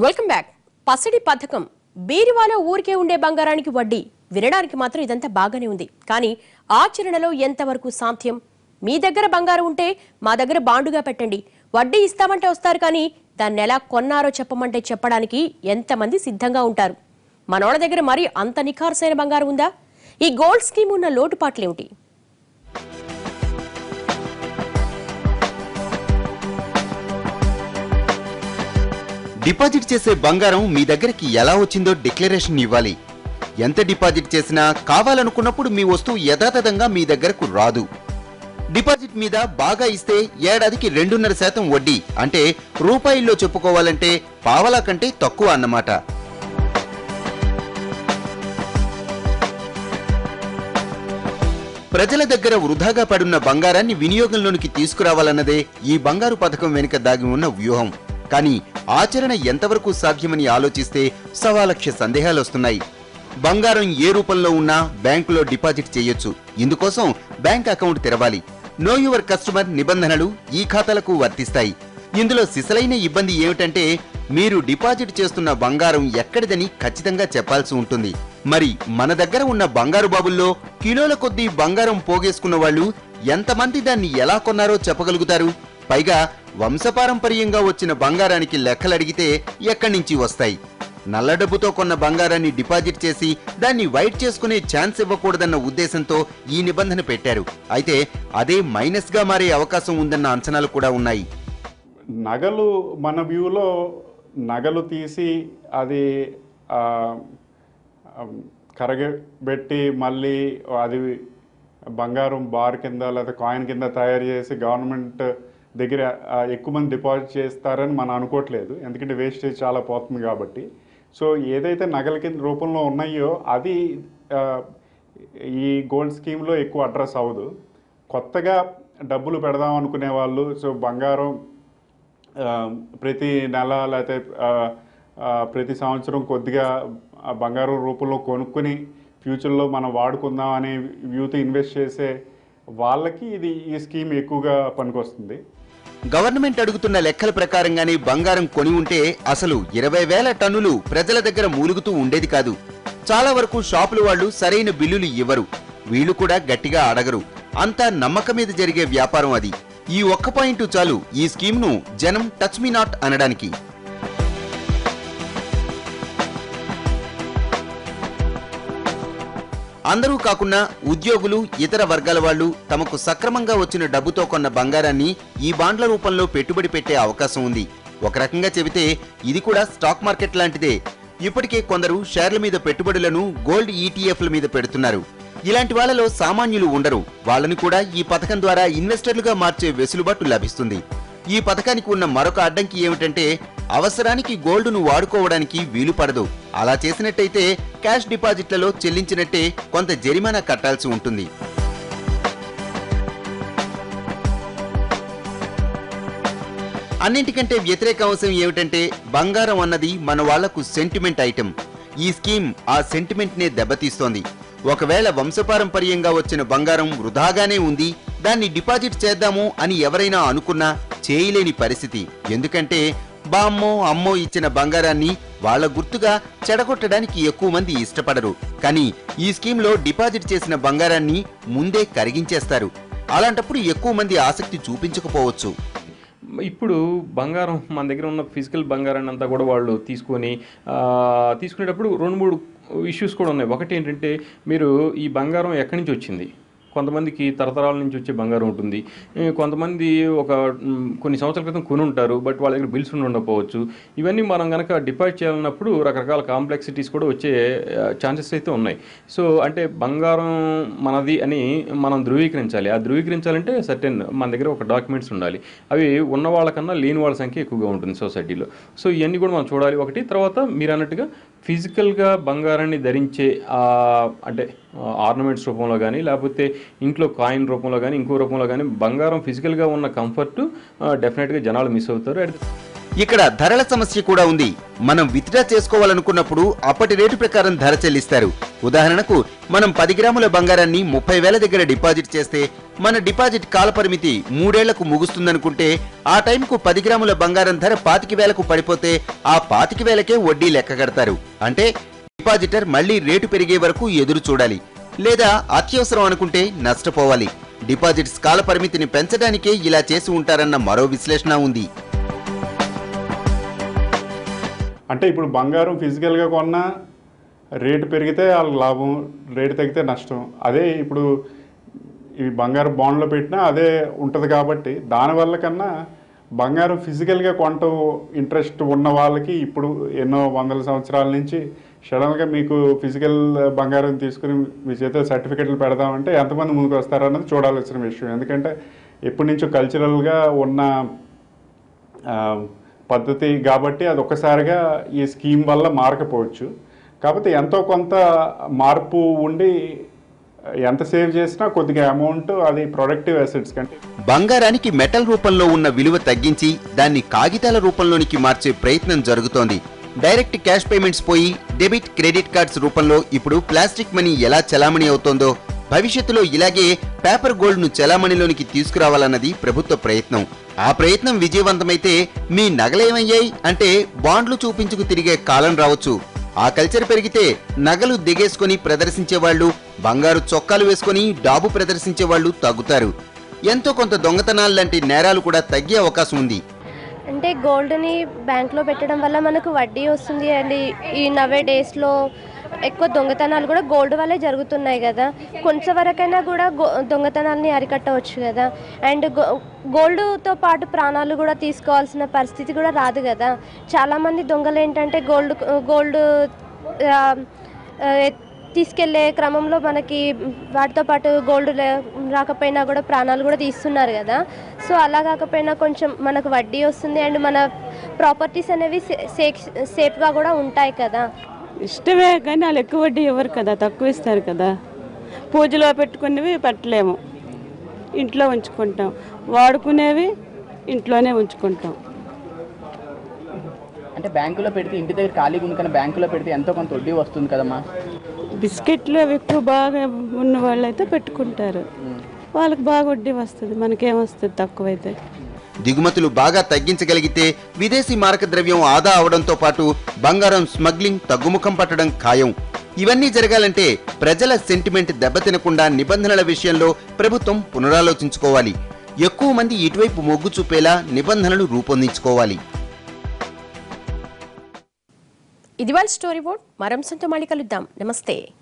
welcome back పసిడి పథకం బీరువాలో ఊరికే ఉండే బంగారానికి వడ్డీ వినడానికి మాత్రం ఇదంతా బాగానే ఉంది కానీ ఆచరణలో ఎంతవరకు సాధ్యం మీ దగ్గర బంగారం ఉంటే మా దగ్గర బాండుగా పెట్టండి వడ్డీ ఇస్తామంటే వస్తారు కానీ దాన్ని ఎలా కొన్నారో చెప్పమంటే చెప్పడానికి ఎంతమంది సిద్ధంగా ఉంటారు మనోళ్ళ దగ్గర మరీ అంత నిఖార్సైన బంగారం ఉందా ఈ గోల్డ్ స్కీమ్ ఉన్న లోటుపాట్లేమిటి డిపాజిట్ చేసే బంగారం మీ దగ్గరికి ఎలా వచ్చిందో డిక్లరేషన్ ఇవ్వాలి ఎంత డిపాజిట్ చేసినా కావాలనుకున్నప్పుడు మీ వస్తువు యథాతథంగా మీ దగ్గరకు రాదు డిపాజిట్ మీద బాగా ఇస్తే ఏడాదికి రెండున్నర శాతం వడ్డీ అంటే రూపాయిల్లో చెప్పుకోవాలంటే పావలా కంటే తక్కువ అన్నమాట ప్రజల దగ్గర వృధాగా పడున్న బంగారాన్ని వినియోగంలోనికి తీసుకురావాలన్నదే ఈ బంగారు పథకం వెనుక దాగి ఉన్న వ్యూహం కానీ ఆచరణ ఎంతవరకు సాధ్యమని ఆలోచిస్తే సవాలక్ష సందేహాలు వస్తున్నాయి బంగారం ఏ రూపంలో ఉన్నా బ్యాంకులో డిపాజిట్ చేయొచ్చు ఇందుకోసం బ్యాంక్ అకౌంట్ తెరవాలి నో యువర్ కస్టమర్ నిబంధనలు ఈ ఖాతాలకు వర్తిస్తాయి ఇందులో సిసలైన ఇబ్బంది ఏమిటంటే మీరు డిపాజిట్ చేస్తున్న బంగారం ఎక్కడిదని ఖచ్చితంగా చెప్పాల్సి ఉంటుంది మరి మన దగ్గర ఉన్న బంగారు బాబుల్లో కిలోల కొద్దీ బంగారం పోగేసుకున్న వాళ్ళు ఎంతమంది దాన్ని ఎలా కొన్నారో చెప్పగలుగుతారు పైగా వంశపారంపర్యంగా వచ్చిన బంగారానికి లెక్కలడిగితే ఎక్కడి నుంచి వస్తాయి నల్ల డబ్బుతో కొన్న బంగారాన్ని డిపాజిట్ చేసి దాన్ని వైట్ చేసుకునే ఛాన్స్ ఇవ్వకూడదన్న ఉద్దేశంతో ఈ నిబంధన పెట్టారు అయితే అదే మైనస్ గా మారే అవకాశం ఉందన్న అంచనాలు కూడా ఉన్నాయి నగలు మన వ్యూలో నగలు తీసి అది ఆ, ఆ, కరగబెట్టి మళ్ళీ అది బంగారం బార్ కింద లేదా కాయిన్ కింద తయారు చేసి గవర్నమెంట్ దగ్గర ఆ, ఎక్కువ మంది డిపాజిట్ చేస్తారని మనం అనుకోవట్లేదు ఎందుకంటే వేస్టేజ్ చాలా పోతుంది కాబట్టి సో ఏదైతే నగల కింద రూపంలో ఉన్నాయో అది ఆ, ఈ గోల్డ్ స్కీమ్లో ఎక్కువ అడ్రస్ అవ్వదు కొత్తగా డబ్బులు పెడదాం అనుకునే వాళ్ళు సో బంగారం ఆ, ప్రతి నెల లేకపోతే ఆ, ఆ, ప్రతి సంవత్సరం కొద్దిగా ఆ బంగారం రూపంలో కొనుక్కొని ఫ్యూచర్లో మనం వాడుకుందాం అనే వ్యూతో ఇన్వెస్ట్ చేసే వాళ్ళకి ఇది ఈ స్కీమ్ ఎక్కువగా పనికొస్తుంది గవర్నమెంట్ అడుగుతున్న లెక్కల ప్రకారంగానే బంగారం కొని ఉంటే అసలు ఇరవై వేల టన్నులు ప్రజల దగ్గర మూలుగుతూ ఉండేది కాదు చాలా వరకు షాపుల వాళ్ళు సరైన బిల్లులు ఇవ్వరు వీళ్ళు కూడా గట్టిగా అడగరు అంతా నమ్మకం మీద జరిగే వ్యాపారం అది ఈ ఒక్క పాయింట్ చాలు ఈ స్కీమ్ను జనం టచ్ మీ నాట్ అనడానికి అందరూ కాకుండా ఉద్యోగులు ఇతర వర్గాల వాళ్ళు తమకు సక్రమంగా వచ్చిన డబ్బుతో కొన్న బంగారాన్ని ఈ బాండ్ల రూపంలో పెట్టుబడి పెట్టే అవకాశం ఉంది ఒక రకంగా చెబితే ఇది కూడా స్టాక్ మార్కెట్ లాంటిదే ఇప్పటికే కొందరు షేర్ల మీద పెట్టుబడులను గోల్డ్ ఈటీఎఫ్ల మీద పెడుతున్నారు ఇలాంటి వాళ్ళలో సామాన్యులు ఉండరు వాళ్ళని కూడా ఈ పథకం ద్వారా ఇన్వెస్టర్లుగా మార్చే వెసులుబాటు లభిస్తుంది ఈ పథకానికి ఉన్న మరొక అడ్డంకి ఏమిటంటే అవసరానికి గోల్డ్ను వాడుకోవడానికి వీలు పడదు అలా చేసినట్టయితే క్యాష్ డిపాజిట్లలో చెల్లించినట్టే కొంత జరిమానా కట్టాల్సి ఉంటుంది అన్నింటికంటే వ్యతిరేక అంశం ఏమిటంటే బంగారం అన్నది మన వాళ్లకు సెంటిమెంట్ ఐటెం ఈ స్కీమ్ ఆ సెంటిమెంట్ నే దెబ్బతీస్తోంది ఒకవేళ వంశపారంపర్యంగా వచ్చిన బంగారం వృధాగానే ఉంది దాన్ని డిపాజిట్ చేద్దాము అని ఎవరైనా అనుకున్నా చేయలేని పరిస్థితి ఎందుకంటే బామ్మో అమ్మో ఇచ్చిన బంగారాన్ని వాళ్ళ గుర్తుగా చెడగొట్టడానికి ఎక్కువ మంది ఇష్టపడరు కానీ ఈ స్కీమ్లో డిపాజిట్ చేసిన బంగారాన్ని ముందే కరిగించేస్తారు అలాంటప్పుడు ఎక్కువ మంది ఆసక్తి చూపించకపోవచ్చు ఇప్పుడు బంగారం మన దగ్గర ఉన్న ఫిజికల్ బంగారాన్ని అంతా కూడా వాళ్ళు తీసుకొని ఆ, తీసుకునేటప్పుడు రెండు మూడు ఇష్యూస్ కూడా ఉన్నాయి ఒకటి ఏంటంటే మీరు ఈ బంగారం ఎక్కడి నుంచి వచ్చింది కొంతమందికి తరతరాల నుంచి వచ్చే బంగారం ఉంటుంది ఏ, కొంతమంది ఒక మ్, కొన్ని సంవత్సరాల క్రితం కొని ఉంటారు బట్ వాళ్ళ దగ్గర బిల్స్ ఉండి ఉండకపోవచ్చు ఇవన్నీ మనం కనుక డిపాజిట్ చేయాలన్నప్పుడు రకరకాల కాంప్లెక్సిటీస్ కూడా వచ్చే ఛాన్సెస్ అయితే ఉన్నాయి సో అంటే బంగారం మనది అని మనం ధృవీకరించాలి ఆ ధృవీకరించాలంటే సర్టెన్ మన దగ్గర ఒక డాక్యుమెంట్స్ ఉండాలి అవి ఉన్న వాళ్ళకన్నా లేని వాళ్ళ సంఖ్య ఎక్కువగా ఉంటుంది సొసైటీలో సో ఇవన్నీ కూడా మనం చూడాలి ఒకటి తర్వాత మీరు అన్నట్టుగా ఫిజికల్గా బంగారాన్ని ధరించే ఆ, అంటే ఆర్నమెంట్స్ రూపంలో కానీ లేకపోతే ఇంట్లో కాయిన్ రూపంలో కానీ ఇంకో రూపంలో కానీ బంగారం ఫిజికల్గా ఉన్న కంఫర్ట్ డెఫినెట్గా జనాలు మిస్ అవుతారు అట్ ఇక్కడ ధరల సమస్య కూడా ఉంది మనం విత్డ్రా చేసుకోవాలనుకున్నప్పుడు అప్పటి రేటు ప్రకారం ధర చెల్లిస్తారు ఉదాహరణకు మనం పది గ్రాముల బంగారాన్ని ముప్పై వేల దగ్గర డిపాజిట్ చేస్తే మన డిపాజిట్ కాలపరిమితి మూడేళ్లకు ముగుస్తుందనుకుంటే ఆ టైంకు పది గ్రాముల బంగారం ధర పాతిక వేలకు పడిపోతే ఆ పాతిక వేలకే వడ్డీ లెక్క కడతారు అంటే డిపాజిటర్ మళ్లీ రేటు పెరిగే వరకు ఎదురు చూడాలి లేదా అత్యవసరం అనుకుంటే నష్టపోవాలి డిపాజిట్స్ కాల పరిమితిని పెంచడానికే ఇలా చేసి ఉంటారన్న మరో విశ్లేషణ ఉంది అంటే ఇప్పుడు బంగారం ఫిజికల్గా కొన్నా రేటు పెరిగితే వాళ్ళకి లాభం రేటు తగ్గితే నష్టం అదే ఇప్పుడు ఈ బంగారం బాండ్లో పెట్టినా అదే ఉంటుంది కాబట్టి దానివల్ల కన్నా బంగారం ఫిజికల్గా కొనటం ఇంట్రెస్ట్ ఉన్న వాళ్ళకి ఇప్పుడు ఎన్నో వందల సంవత్సరాల నుంచి సడన్గా మీకు ఫిజికల్ బంగారం తీసుకుని మీ చేతిలో సర్టిఫికెట్లు పెడదామంటే ఎంతమంది ముందుకు వస్తారన్నది చూడాల్సిన విషయం ఎందుకంటే ఎప్పటి నుంచో కల్చరల్గా ఉన్న ఆ, పద్ధతి కాబట్టి అది ఒక్కసారిగా ఈ స్కీమ్ వల్ల మారకపోవచ్చు కాకపోతే ఎంతో కొంత మార్పు ఉండి ఎంత సేవ్ చేసినా కొద్దిగా అమౌంట్ అది ప్రొడక్టివ్ అసెట్స్ కంటే బంగారానికి మెటల్ రూపంలో ఉన్న విలువ తగ్గించి దాన్ని కాగితాల రూపంలోనికి మార్చే ప్రయత్నం జరుగుతోంది డైరెక్ట్ క్యాష్ పేమెంట్స్ పోయి డెబిట్ క్రెడిట్ కార్డ్స్ రూపంలో ఇప్పుడు ప్లాస్టిక్ మనీ ఎలా చలామణి అవుతోందో భవిష్యత్తులో ఇలాగే పేపర్ గోల్డ్ ను చలామణిలోనికి తీసుకురావాలన్నది ప్రభుత్వ ప్రయత్నం ఆ ప్రయత్నం విజయవంతమైతే మీ నగలేమయ్యాయి అంటే బాండ్లు చూపించుకు తిరిగే కాలం రావచ్చు ఆ కల్చర్ పెరిగితే నగలు దిగేసుకొని ప్రదర్శించే వాళ్ళు బంగారు చొక్కాలు వేసుకొని డాబు ప్రదర్శించే వాళ్ళు తగ్గుతారు ఎంతో కొంత దొంగతనాలు లాంటి నేరాలు కూడా తగ్గే అవకాశం ఉంది అంటే గోల్డ్ని బ్యాంక్లో పెట్టడం వల్ల మనకు వడ్డీ వస్తుంది అండ్ ఈ- ఈ నవే డేస్లో ఎక్కువ దొంగతనాలు కూడా గోల్డ్ వల్లే జరుగుతున్నాయి కదా కొంచెం వరకైనా కూడా గో దొంగతనాలని అరికట్టవచ్చు కదా అండ్ గో గోల్డ్తో పాటు ప్రాణాలు కూడా తీసుకోవాల్సిన పరిస్థితి కూడా రాదు కదా చాలామంది దొంగలు ఏంటంటే గోల్డ్ గోల్డ్ ఆ, ఆ, తీసుకెళ్లే క్రమంలో మనకి వాటితో పాటు గోల్డ్ లే- రాకపోయినా కూడా ప్రాణాలు కూడా తీస్తున్నారు కదా సో అలా కాకపోయినా కొంచెం మనకు వడ్డీ వస్తుంది అండ్ మన ప్రాపర్టీస్ అనేవి సేఫ్ సేఫ్గా కూడా ఉంటాయి కదా ఇష్టమే కానీ వాళ్ళు ఎక్కువ వడ్డీ ఇవ్వరు కదా తక్కువ ఇస్తారు కదా పూజలో పెట్టుకునేవి పెట్టలేము ఇంట్లో ఉంచుకుంటాం వాడుకునేవి ఇంట్లోనే ఉంచుకుంటాం అంటే బ్యాంకులో పెడితే ఇంటి దగ్గర ఖాళీగా ఉంది కానీ బ్యాంకులో పెడితే ఎంతో కొంత వడ్డీ వస్తుంది కదమ్మా బిస్కెట్లు అవి ఎక్కువ బాగా ఉన్న వాళ్ళైతే పెట్టుకుంటారు వాళ్ళకి బాగా వడ్డీ వస్తుంది మనకేం వస్తుంది తక్కువైతే దిగుమతులు బాగా తగ్గించగలిగితే విదేశీ మారక ద్రవ్యం ఆదా అవడంతో పాటు బంగారం స్మగ్లింగ్ తగ్గుముఖం పట్టడం ఖాయం ఇవన్నీ జరగాలంటే ప్రజల సెంటిమెంట్ దెబ్బతినకుండా నిబంధనల విషయంలో ప్రభుత్వం పునరాలోచించుకోవాలి ఎక్కువ మంది ఇటువైపు మొగ్గు చూపేలా నిబంధనలు రూపొందించుకోవాలి ఇది వాళ్ళ స్టోరీ బోర్డ్ మరంశంతో మళ్ళీ కలుద్దాం నమస్తే